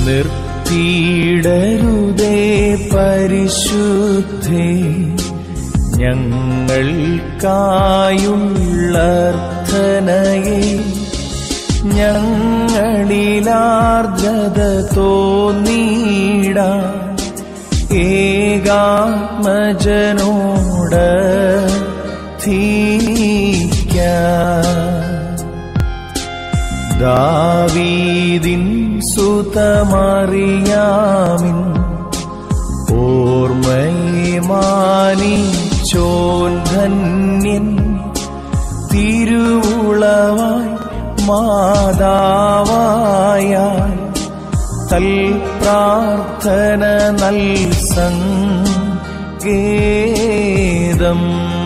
നിർത്തിയിടരുതേ പരിശുദ്ധേ ഞങ്ങൾക്കായുള്ളർത്ഥനയെ ഞങ്ങളിലാർദ്രത തോന്നീട ഏകാത്മജനോട് ധീക്ക ദാവീദിൻ സുതമറിയാമിൻ ഓർമ്മയെ മാനിച്ചോൻ ധന്യൻ തിരുവുളവായി മാതാവായ തൽ പ്രാർത്ഥന നൽ സങ്കേതം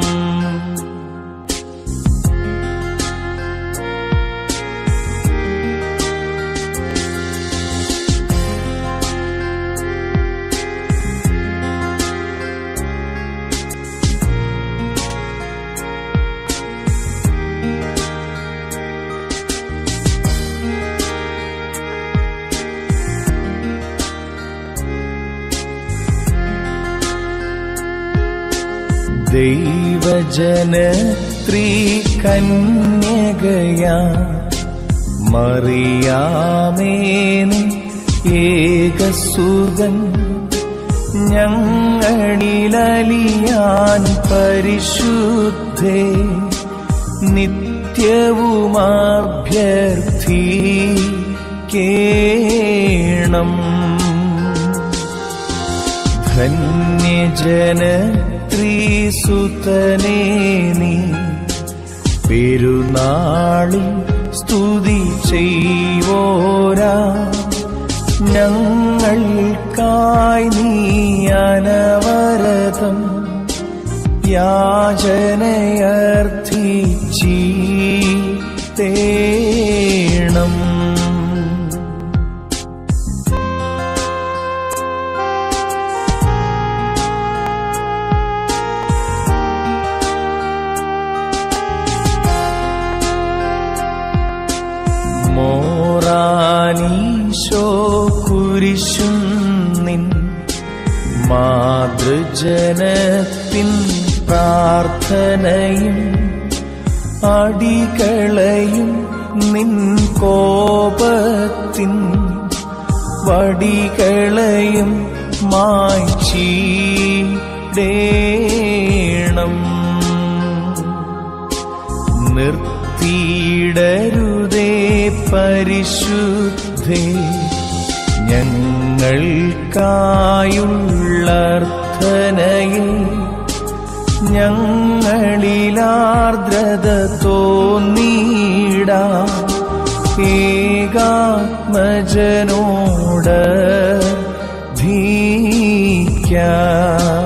ദൈവജനത്രീ കന്യകയാ മറിയാമേനി ഏകസുതൻ ഞങ്ങളിലലിയാൻ പരിശുദ്ധേ നിത്യവുമാഭ്യർത്ഥിക്കേണം ധന്യജന ത്രീസുതനേ നീ പെരുന്നാളിൽ സ്തുതി ചെയ്വോരാ ഞങ്ങൾക്കായി നീ അനവരതം യാചനയർത്ഥിച്ചീത്തേണം മോറാനീശോ കുരിശും നിൻ മാതൃജനത്തിൻ പ്രാർത്ഥനയും അടികളയും നിൻ കോപത്തിൻ വടികളയും മായ്ച്ചീടേണം നിർത്തിയിടരുതേ പരിശുദ്ധേ ഞങ്ങൾക്കായുള്ളർത്ഥനയെ ഞങ്ങളിലാർദ്രത തോന്നീട ഏകാത്മജനോട് ധീക്ക